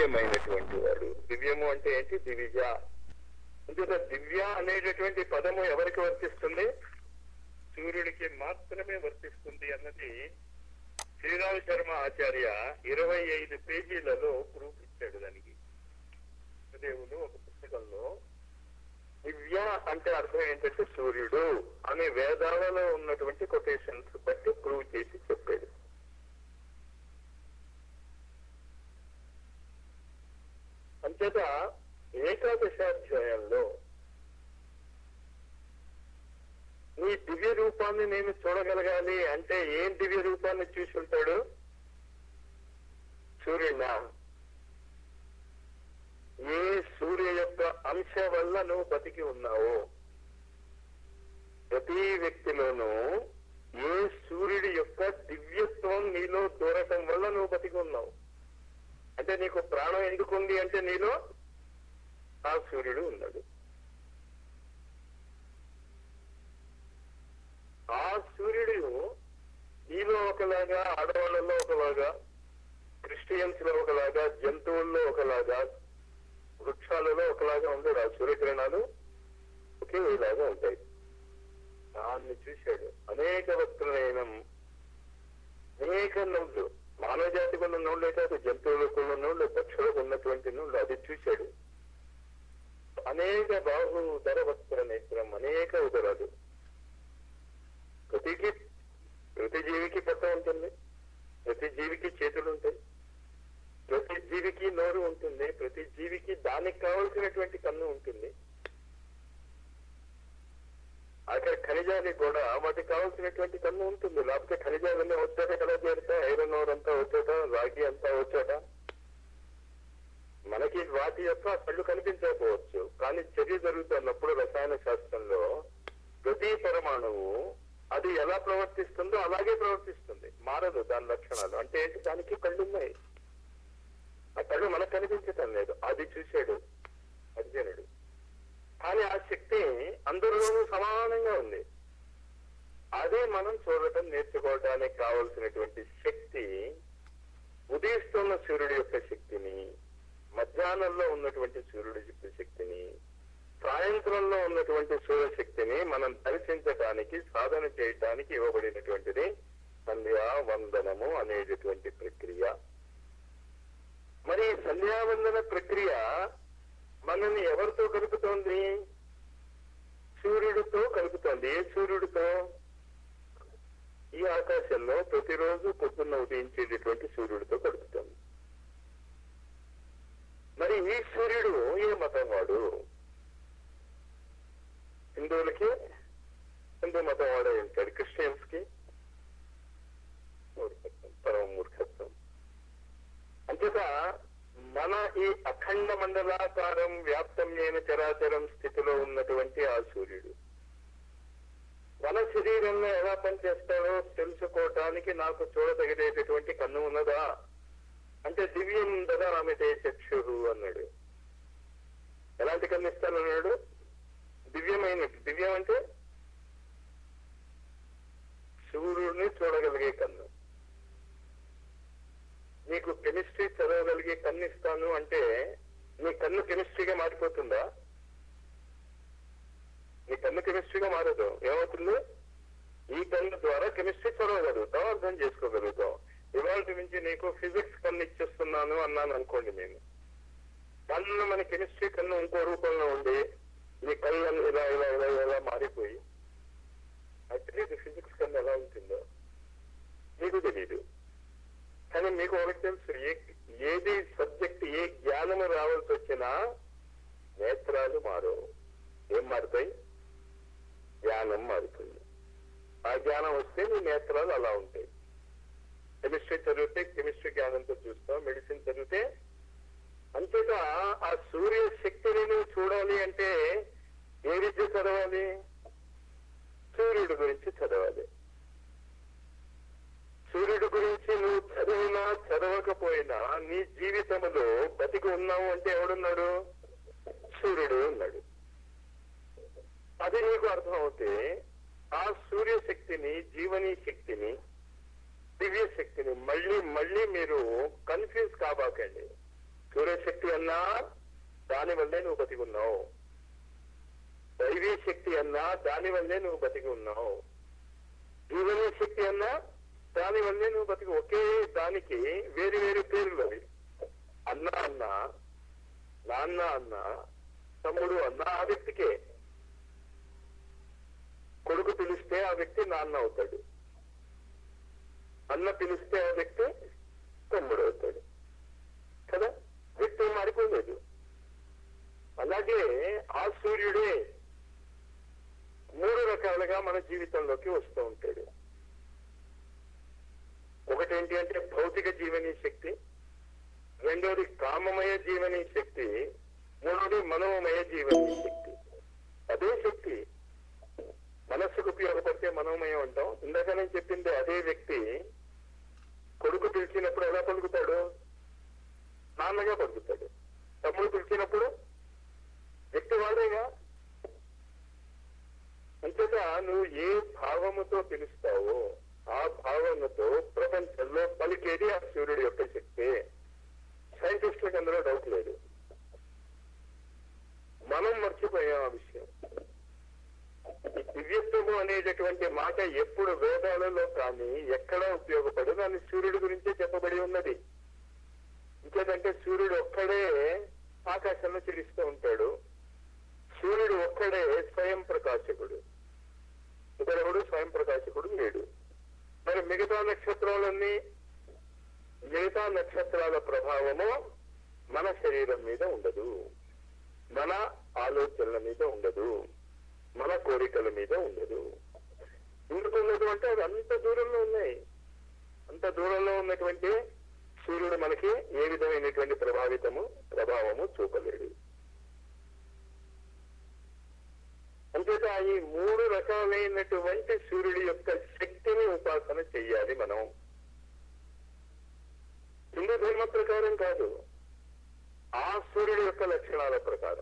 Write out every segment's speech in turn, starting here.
దివ్యమైనటువంటి వాడు దివ్యము అంటే ఏంటి దివిజ అందుకే దివ్య అనేటటువంటి పదము ఎవరికి వర్తిస్తుంది సూర్యుడికి మాత్రమే వర్తిస్తుంది అన్నది శ్రీరామ శర్మ ఆచార్య ఇరవై ఐదు పేజీలలో ప్రూఫ్ ఇచ్చాడు దానికి దేవుడు ఒక పుస్తకంలో దివ్య అంటే అర్థం ఏంటంటే సూర్యుడు అనే వేదాలలో ఉన్నటువంటి కొటేషన్స్ బట్టి ప్రూవ్ చేసి చెప్పాడు అంచేత ఏకాదశాధ్యాయంలో నీ దివ్య రూపాన్ని నేను చూడగలగాలి అంటే ఏం దివ్య రూపాన్ని చూసి ఉంటాడు సూర్యుడా ఏ సూర్య యొక్క అంశ వల్ల నువ్వు బతికి ఉన్నావో ప్రతి వ్యక్తిలోనూ ఏ సూర్యుడి యొక్క దివ్యత్వం నీలో దూరటం వల్ల నువ్వు బతికి ఉన్నావు అంటే నీకు ప్రాణం ఎందుకుంది అంటే నీలో ఆ సూర్యుడు ఉన్నాడు ఆ సూర్యుడు నీలో ఒకలాగా ఆడవాళ్ళలో ఒకలాగా క్రిస్టియన్స్ లో ఒకలాగా జంతువుల్లో ఒకలాగా వృక్షాలలో ఒకలాగా ఉండడు ఆ సూర్యకిరణాలు ఒకే ఇలాగా ఉంటాయి దాన్ని చూశాడు అనేక వక్తులైన అనేక నోళ్ళు మానవ జాతికి ఉన్న నోళ్ళే కాదు జంతువులకు ఉన్న నోళ్ళు పక్షులకు ఉన్నటువంటి నోళ్ళు అది చూశాడు అనేక బాహు ధర వస్త్ర నేత్రం అనేక ఉదరాలు ప్రతికి ప్రతి జీవికి పొట్ట ఉంటుంది ప్రతి జీవికి చేతులు ఉంటాయి ప్రతి జీవికి నోరు ఉంటుంది ప్రతి జీవికి దానికి కావలసినటువంటి కన్ను ఉంటుంది అక్కడ ఖనిజానికి కూడా వాటికి కావాల్సినటువంటి కన్ను ఉంటుంది లేకపోతే ఖనిజాలన్నీ వచ్చాక ఎలా చేరుతాయి ఐరన్ ఓర్ అంతా వచ్చాట రాగి అంతా వచ్చాట మనకి వాటి యొక్క కళ్ళు కనిపించకపోవచ్చు కానీ చర్య జరుగుతున్నప్పుడు రసాయన శాస్త్రంలో ప్రతి పరమాణువు అది ఎలా ప్రవర్తిస్తుందో అలాగే ప్రవర్తిస్తుంది మారదు దాని లక్షణాలు అంటే ఏంటి దానికి కళ్ళు ఉన్నాయి ఆ కళ్ళు మనకు కనిపించటం లేదు అది చూశాడు అర్జునుడు కానీ ఆ శక్తి అందరిలోనూ సమానంగా ఉంది అదే మనం చూడటం నేర్చుకోవడానికి కావలసినటువంటి శక్తి ఉదయిస్తున్న సూర్యుడి యొక్క శక్తిని మధ్యాహ్నంలో ఉన్నటువంటి సూర్యుడి యొక్క శక్తిని సాయంత్రంలో ఉన్నటువంటి సూర్యశక్తిని మనం దర్శించడానికి సాధన చేయటానికి ఇవ్వబడినటువంటిది సంధ్యా వందనము అనేటటువంటి ప్రక్రియ మరి ఈ సంధ్యావందన ప్రక్రియ మనల్ని ఎవరితో కలుపుతోంది సూర్యుడితో కలుపుతోంది ఏ సూర్యుడితో ఈ ఆకాశంలో ప్రతిరోజు పొద్దున్న ఉదయించేటటువంటి సూర్యుడితో కలుపుతోంది మరి ఈ సూర్యుడు ఏ మతం వాడు హిందువులకి హిందూ మతం వాడే ఉంటాడు క్రిస్టియన్స్ కి మూర్ఖత్వం పరమ మూర్ఖత్వం అంచేత మన ఈ అఖండ మండలాకారం వ్యాప్తమైన చరాచరం స్థితిలో ఉన్నటువంటి ఆ సూర్యుడు మన శరీరంలో ఎలా పనిచేస్తాడో తెలుసుకోవటానికి నాకు చూడదగినటువంటి కన్ను ఉన్నదా అంటే దివ్యం దదామితే చక్షురు అన్నాడు ఎలాంటి కన్ను ఇస్తానన్నాడు దివ్యమైనట్టు దివ్యం అంటే సూర్యుడిని చూడగలిగే కన్ను నీకు కెమిస్ట్రీ చదవగలిగే కన్ను ఇస్తాను అంటే నీ కన్ను కెమిస్ట్రీగా మారిపోతుందా నీ కన్ను కెమిస్ట్రీగా మారదు ఏమవుతుంది ఈ కన్ను ద్వారా కెమిస్ట్రీ చదవగలుగుతాం అర్థం చేసుకోగలుగుతాం ఇవాళ నుంచి నీకు ఫిజిక్స్ కన్ను ఇచ్చేస్తున్నాను అన్నాను అనుకోండి నేను కన్ను మన కెమిస్ట్రీ కన్ను ఇంకో రూపంలో ఉండి నీ కళ్ళు ఇలా ఇలా ఇలా ఇలా మారిపోయి అది తెలియదు ఫిజిక్స్ కన్ను ఎలా ఉంటుందో మీకు తెలియదు కానీ మీకు ఒకటి తెలుసు ఏ ఏది సబ్జెక్ట్ ఏ జ్ఞానము రావాల్సి వచ్చినా నేత్రాలు మారు ఏం మారుతాయి జ్ఞానం మారుతుంది ఆ జ్ఞానం వస్తే నీ నేత్రాలు అలా ఉంటాయి కెమిస్ట్రీ చదివితే కెమిస్ట్రీ జ్ఞానంతో చూస్తాం మెడిసిన్ చదివితే అంతేగా ఆ సూర్య శక్తిని నువ్వు చూడాలి అంటే ఏ విద్య చదవాలి సూర్యుడి గురించి చదవాలి సూర్యుడి గురించి నువ్వు చదివినా చదవకపోయినా నీ జీవితంలో బతికి ఉన్నావు అంటే ఎవడున్నాడు సూర్యుడు ఉన్నాడు అది నీకు అర్థం అవుతే ఆ సూర్య శక్తిని జీవనీ శక్తిని దివ్య శక్తిని మళ్ళీ మళ్ళీ మీరు కన్ఫ్యూజ్ కాబాకండి సూర్యశక్తి అన్నా దాని వల్లే నువ్వు బతికి ఉన్నావు దైవీ శక్తి అన్నా దాని వల్లే నువ్వు బతికి ఉన్నావు జీవనీ శక్తి అన్నా దాని వల్లే నువ్వు బతికి ఒకే దానికి వేరు వేరు పేర్లు అవి అన్న అన్న నాన్న అన్న తమ్ముడు అన్న ఆ వ్యక్తికే కొడుకు పిలిస్తే ఆ వ్యక్తి నాన్న అవుతాడు అన్న పిలిస్తే ఆ వ్యక్తి తమ్ముడు అవుతాడు కదా వ్యక్తి మారిపోలేదు అలాగే ఆ సూర్యుడే మూడు రకాలుగా మన జీవితంలోకి వస్తూ ఉంటాడు ఒకటేంటి అంటే భౌతిక జీవనీ శక్తి రెండోది కామమయ జీవనీ శక్తి మూడోది మనోమయ జీవనీ శక్తి అదే శక్తి మనస్సుకు ఉపయోగపడితే మనోమయం అంటాం ఇందాక నేను చెప్పింది అదే వ్యక్తి కొడుకు పిలిచినప్పుడు ఎలా పలుకుతాడు నాన్నగా పలుకుతాడు తమ్ముడు పిలిచినప్పుడు వ్యక్తి వాడేగా అంతేత నువ్వు ఏ భావముతో పిలుస్తావో ఆ భావముతో ప్రపంచంలో పలికేది ఆ సూర్యుడి యొక్క శక్తి సైంటిస్టులకు అందులో డౌట్ లేదు మనం మర్చిపోయాం ఆ విషయం ఈ దివ్యత్వము అనేటటువంటి మాట ఎప్పుడు వేదాలలో కానీ ఎక్కడా ఉపయోగపడదు దాని సూర్యుడి గురించే చెప్పబడి ఉన్నది ఇంకేదంటే సూర్యుడు ఒక్కడే ఆకాశంలో చిరిస్తూ ఉంటాడు సూర్యుడు ఒక్కడే స్వయం ప్రకాశకుడు ఇతరుడు స్వయం ప్రకాశకుడు లేడు మరి మిగతా నక్షత్రాలన్నీ మిగతా నక్షత్రాల ప్రభావము మన శరీరం మీద ఉండదు మన ఆలోచనల మీద ఉండదు మన కోరికల మీద ఉండదు ఎందుకు ఉండదు అంటే అది అంత దూరంలో ఉన్నాయి అంత దూరంలో ఉన్నటువంటి సూర్యుడు మనకి ఏ విధమైనటువంటి ప్రభావితము ప్రభావము చూపలేడు అంతేత ఈ మూడు రకాలైనటువంటి సూర్యుడి యొక్క శక్తిని ఉపాసన చెయ్యాలి మనం హిందూ ధర్మ ప్రకారం కాదు ఆ సూర్యుడి యొక్క లక్షణాల ప్రకారం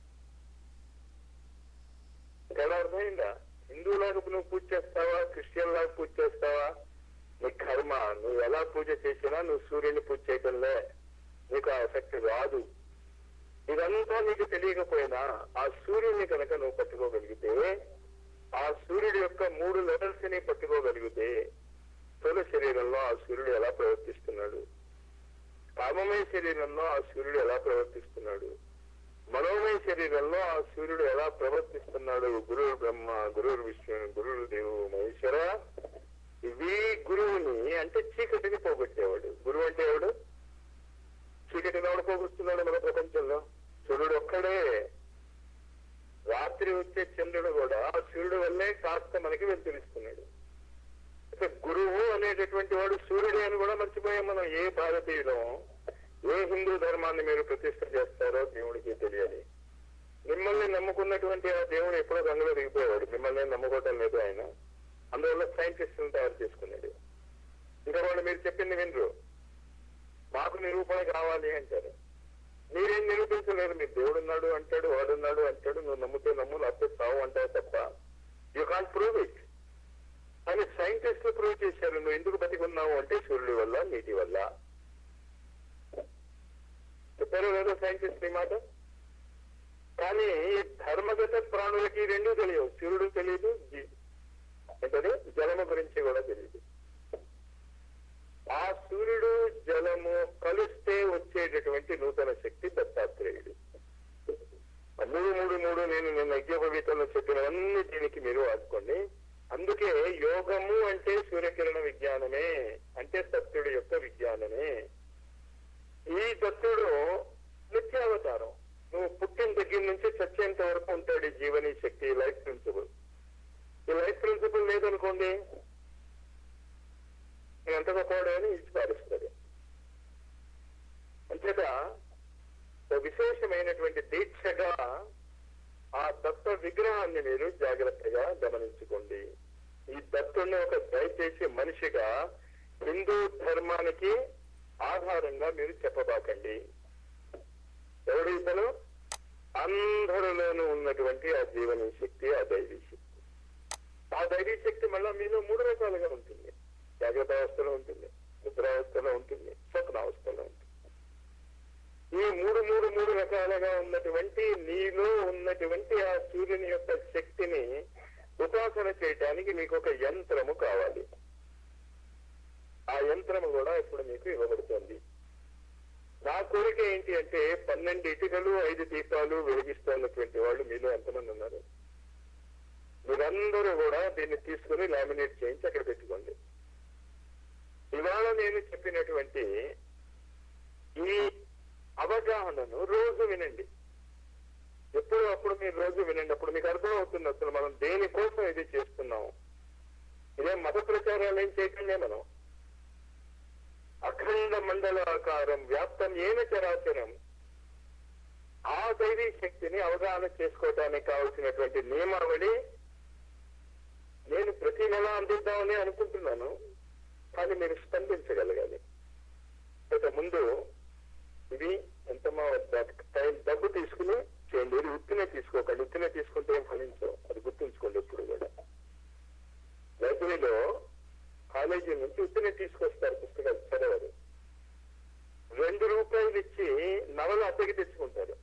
ఎలా అర్థమైందా హిందువులాగా నువ్వు పూజ చేస్తావా క్రిస్టియన్ లాగా పూజ చేస్తావా నీ కర్మ నువ్వు ఎలా పూజ చేసినా నువ్వు సూర్యుని పూజ చేయటంలే నీకు ఆ ఎఫెక్ట్ రాదు ఇదంతా నీకు తెలియకపోయినా ఆ సూర్యుడిని కనుక నువ్వు పట్టుకోగలిగితే ఆ సూర్యుడి యొక్క మూడు లెవెల్స్ ని పట్టుకోగలిగితే స్థూల శరీరంలో ఆ సూర్యుడు ఎలా ప్రవర్తిస్తున్నాడు కామమయ శరీరంలో ఆ సూర్యుడు ఎలా ప్రవర్తిస్తున్నాడు మనోమయ శరీరంలో ఆ సూర్యుడు ఎలా ప్రవర్తిస్తున్నాడు గురు బ్రహ్మ గురు విష్ణు గురు దేవు మహేశ్వర ఇవి గురువుని అంటే చీకటిని పోగొట్టేవాడు గురువు అంటే ఎవడు చీకటిని ఎవడు పోగొస్తున్నాడు మన ప్రపంచంలో సూర్యుడు ఒక్కడే రాత్రి వచ్చే చంద్రుడు కూడా ఆ సూర్యుడు వల్లే కాస్త మనకి వెలుతురిస్తున్నాడు అంటే గురువు అనేటటువంటి వాడు సూర్యుడే అని కూడా మర్చిపోయాం మనం ఏ భారతీయులం ఏ హిందూ ధర్మాన్ని మీరు ప్రతిష్ట చేస్తారో దేవుడికి తెలియాలి మిమ్మల్ని నమ్ముకున్నటువంటి ఆ దేవుడు ఎప్పుడో గంగలో దిగిపోయాడు మిమ్మల్ని నమ్ముకోవటం లేదు ఆయన అందువల్ల సైంటిస్టులను తయారు చేసుకున్నాడు ఇంకా వాళ్ళు మీరు చెప్పింది వినరు మాకు నిరూపణ కావాలి అంటారు మీరేం నిరూపించలేరు మీరు దేవుడు ఉన్నాడు అంటాడు వాడున్నాడు అంటాడు నువ్వు నమ్మితే నమ్ము లేకపోతే సావు అంటావు తప్ప యూ కాంట్ ప్రూవ్ ఇట్ అని సైంటిస్టులు ప్రూవ్ చేశారు నువ్వు ఎందుకు బతికున్నావు అంటే సూర్యుడి వల్ల నీటి వల్ల చెప్పారు లేదా సైంటిస్ట్ ఈ మాట కానీ ధర్మగత ప్రాణులకి రెండూ తెలియవు సూర్యుడు తెలియదు జీ- ఏంటది జలము గురించి కూడా తెలియదు ఆ సూర్యుడు జలము కలిస్తే వచ్చేటటువంటి నూతన శక్తి దత్తాత్రేయుడు ఆ మూడు మూడు మూడు నేను నిన్న యజ్ఞోపవీతంలో చెప్పినవన్నీ దీనికి మీరు వాడుకోండి అందుకే యోగము అంటే సూర్యకిరణ విజ్ఞానమే అంటే దత్తుడి యొక్క విజ్ఞానమే ఈ దత్తుడు నిత్యావతారం నువ్వు పుట్టిన దగ్గర నుంచి చచ్చేంత వరకు ఉంటాడు ఈ జీవనీ శక్తి ఈ లైఫ్ ప్రిన్సిపల్ ఈ లైఫ్ ప్రిన్సిపల్ లేదనుకోండి నేను ఎంత గొప్పవాడు అని ఇచ్చి పారిస్తుంది అంచేత ఒక విశేషమైనటువంటి దీక్షగా ఆ దత్త విగ్రహాన్ని మీరు జాగ్రత్తగా గమనించుకోండి ఈ దత్తుడిని ఒక దయచేసి మనిషిగా హిందూ ధర్మానికి ఆధారంగా మీరు చెప్పబాకండి ఎవడు ఇతను అందరిలోనూ ఉన్నటువంటి ఆ జీవనీ శక్తి ఆ దైవీ శక్తి ఆ దైవీ శక్తి మళ్ళా మీలో మూడు రకాలుగా ఉంటుంది జాగ్రత్త అవస్థలో ఉంటుంది నిద్రావస్థలో ఉంటుంది స్వప్నావస్థలో ఉంటుంది ఈ లోపలగా ఉన్నటువంటి నీలో ఉన్నటువంటి ఆ సూర్యుని యొక్క శక్తిని ఉపాసన చేయటానికి మీకు ఒక యంత్రము కావాలి ఆ యంత్రము కూడా ఇప్పుడు మీకు ఇవ్వబడుతుంది నా కోరిక ఏంటి అంటే పన్నెండు ఇటుకలు ఐదు దీపాలు వెలిగిస్తున్నటువంటి వాళ్ళు మీలో ఎంతమంది ఉన్నారు మీరందరూ కూడా దీన్ని తీసుకుని లామినేట్ చేయించి అక్కడ పెట్టుకోండి ఇవాళ నేను చెప్పినటువంటి ఈ అవగాహనను రోజు వినండి ఎప్పుడు అప్పుడు మీరు రోజు వినండి అప్పుడు మీకు అర్థం అవుతుంది అసలు మనం దేనికోసం ఇది చేస్తున్నాం ఇదే మత ప్రచారాలు ఏం చేయకుండా మనం అఖండ మండలాకారం వ్యాప్తం ఏన చరాచరం ఆ దైవీ శక్తిని అవగాహన చేసుకోవడానికి కావలసినటువంటి నియమావళి నేను ప్రతి నెల అందిద్దామని అనుకుంటున్నాను కానీ మీరు స్పందించగలగాలి అయితే ముందు ఇది ఎంత మా టైం డబ్బు తీసుకుని చేయండి ఇది ఉత్తినే తీసుకోకండి ఉత్తినే తీసుకుంటే ఏం ఫలించవు అది గుర్తుంచుకోండి ఎప్పుడు కూడా లైబ్రరీలో కాలేజీ నుంచి ఉత్తినే తీసుకొస్తారు పుస్తకాలు చదవరు రెండు రూపాయలు ఇచ్చి నవలు అద్దెకి తెచ్చుకుంటారు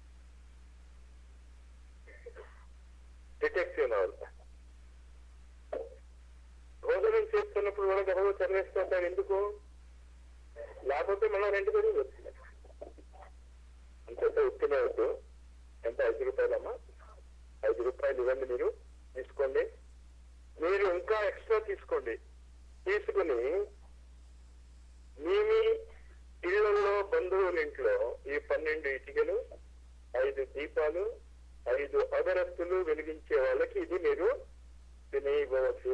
డిటెక్టివ్ నవల్ భోజనం చేస్తున్నప్పుడు కూడా గొడవ చదివేస్తుంటారు ఎందుకు లేకపోతే మనం రెండు పెరుగు వచ్చింది అంత ఉత్తినే వద్దు ఎంత ఐదు రూపాయలమ్మా ఐదు రూపాయలు ఇవ్వండి మీరు తీసుకోండి మీరు ఇంకా ఎక్స్ట్రా తీసుకోండి తీసుకుని మీ మీ ఇళ్లలో బంధువుల ఇంట్లో ఈ పన్నెండు ఇటుకలు ఐదు దీపాలు ఐదు అగరత్తులు వెలిగించే వాళ్ళకి ఇది మీరు తినేయవచ్చు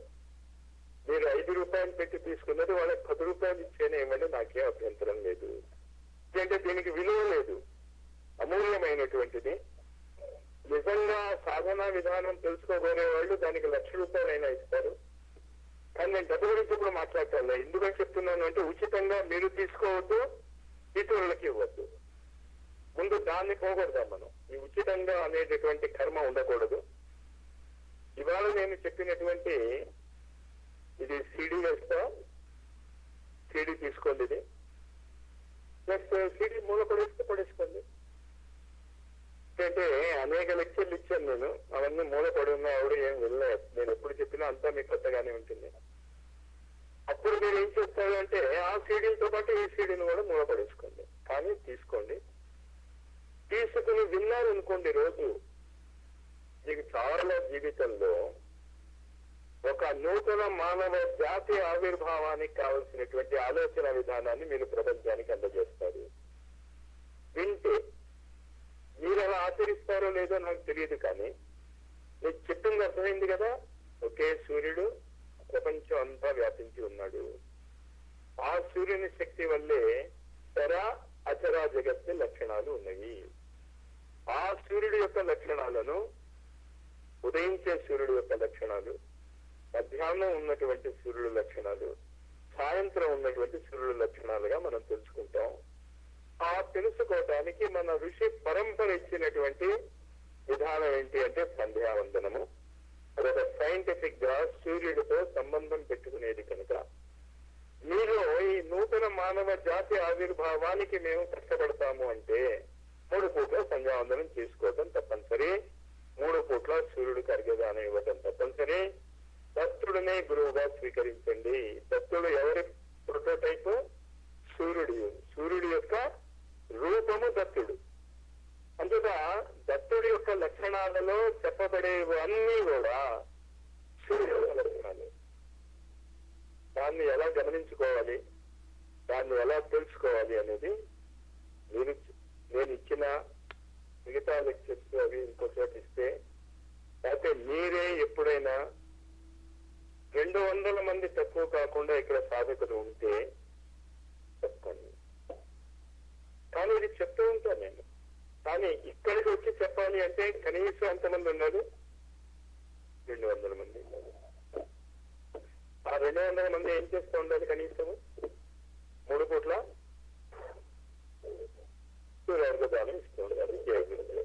మీరు ఐదు రూపాయలు పెట్టి తీసుకున్నది వాళ్ళకి పది రూపాయలు ఇచ్చేనే ఇవ్వండి నాకేం అభ్యంతరం లేదు ఎందుకంటే దీనికి విలువ లేదు అమూల్యమైనటువంటిది నిజంగా సాధనా విధానం తెలుసుకోబోయే వాళ్ళు దానికి లక్ష రూపాయలైనా ఇస్తారు కానీ నేను డబ్బు గురించి ఇప్పుడు మాట్లాడతాను ఎందుకని చెప్తున్నాను అంటే ఉచితంగా మీరు తీసుకోవద్దు ఇతరులకి ఇవ్వద్దు ముందు దాన్ని పోగొడదాం మనం ఈ ఉచితంగా అనేటటువంటి కర్మ ఉండకూడదు ఇవాళ నేను చెప్పినటువంటి ఇది సిడి వేస్తా సిడి తీసుకోండి ఇది ప్లస్ సిడి మూల పడేస్తే పడేసుకోండి అంటే అనేక లెక్చర్లు ఇచ్చాను నేను అవన్నీ మూల పడి ఉన్నా ఆవిడ ఏం వెళ్ళలేదు నేను ఎప్పుడు చెప్పినా అంతా మీకు కొత్తగానే ఉంటుంది అప్పుడు మీరు ఏం చేస్తారు అంటే ఆ సీడీలతో పాటు ఈ సీడీని కూడా మూల పడేసుకోండి కానీ తీసుకోండి తీసుకుని విన్నారనుకోండి రోజు మీకు చాలా జీవితంలో ఒక నూతన మానవ జాతి ఆవిర్భావానికి కావలసినటువంటి ఆలోచన విధానాన్ని మీరు ప్రపంచానికి అందజేస్తారు వింటే మీరు అలా ఆచరిస్తారో లేదో నాకు తెలియదు కానీ మీకు చెప్పింది అర్థమైంది కదా ఒకే సూర్యుడు ప్రపంచం అంతా వ్యాపించి ఉన్నాడు ఆ సూర్యుని శక్తి వల్లే చర అచరా జగత్తు లక్షణాలు ఉన్నవి ఆ సూర్యుడి యొక్క లక్షణాలను ఉదయించే సూర్యుడు యొక్క లక్షణాలు మధ్యాహ్నం ఉన్నటువంటి సూర్యుడు లక్షణాలు సాయంత్రం ఉన్నటువంటి సూర్యుడు లక్షణాలుగా మనం తెలుసుకుంటాం ఆ తెలుసుకోవటానికి మన ఋషి పరంపర ఇచ్చినటువంటి విధానం ఏంటి అంటే సంధ్యావందనము అదొక సైంటిఫిక్ గా సూర్యుడితో సంబంధం పెట్టుకునేది కనుక మీలో ఈ నూతన మానవ జాతి ఆవిర్భావానికి మేము కష్టపడతాము అంటే మూడు పూట్ల సంధ్యావందనం చేసుకోవటం తప్పనిసరి మూడు పూట్ల సూర్యుడికి అర్ఘ్యదానం ఇవ్వటం తప్పనిసరి దత్తుడినే గురువుగా స్వీకరించండి దత్తుడు ఎవరి ప్రోటోటైప్ సూర్యుడు సూర్యుడి యొక్క రూపము దత్తుడు అంతటా దత్తుడి యొక్క లక్షణాలలో చెప్పబడేవన్నీ కూడా సూర్యుడి యొక్క లక్షణాలు దాన్ని ఎలా గమనించుకోవాలి దాన్ని ఎలా తెలుసుకోవాలి అనేది మీరు నేను ఇచ్చిన మిగతా లెక్చర్స్ అవి ఇంకో చోట ఇస్తే అయితే మీరే ఎప్పుడైనా రెండు వందల మంది తక్కువ కాకుండా ఇక్కడ సాధకులు ఉంటే చెప్పండి కానీ ఇది చెప్తూ ఉంటాను నేను కానీ ఇక్కడికి వచ్చి చెప్పాలి అంటే కనీసం ఎంతమంది ఉన్నారు రెండు వందల మంది ఉన్నారు ఆ రెండు వందల మంది ఏం చేస్తూ ఉండాలి కనీసం మూడు పూట్ల సూర్యార్ఘ దానం ఇస్తూ ఉండాలి జయ గురుదేవ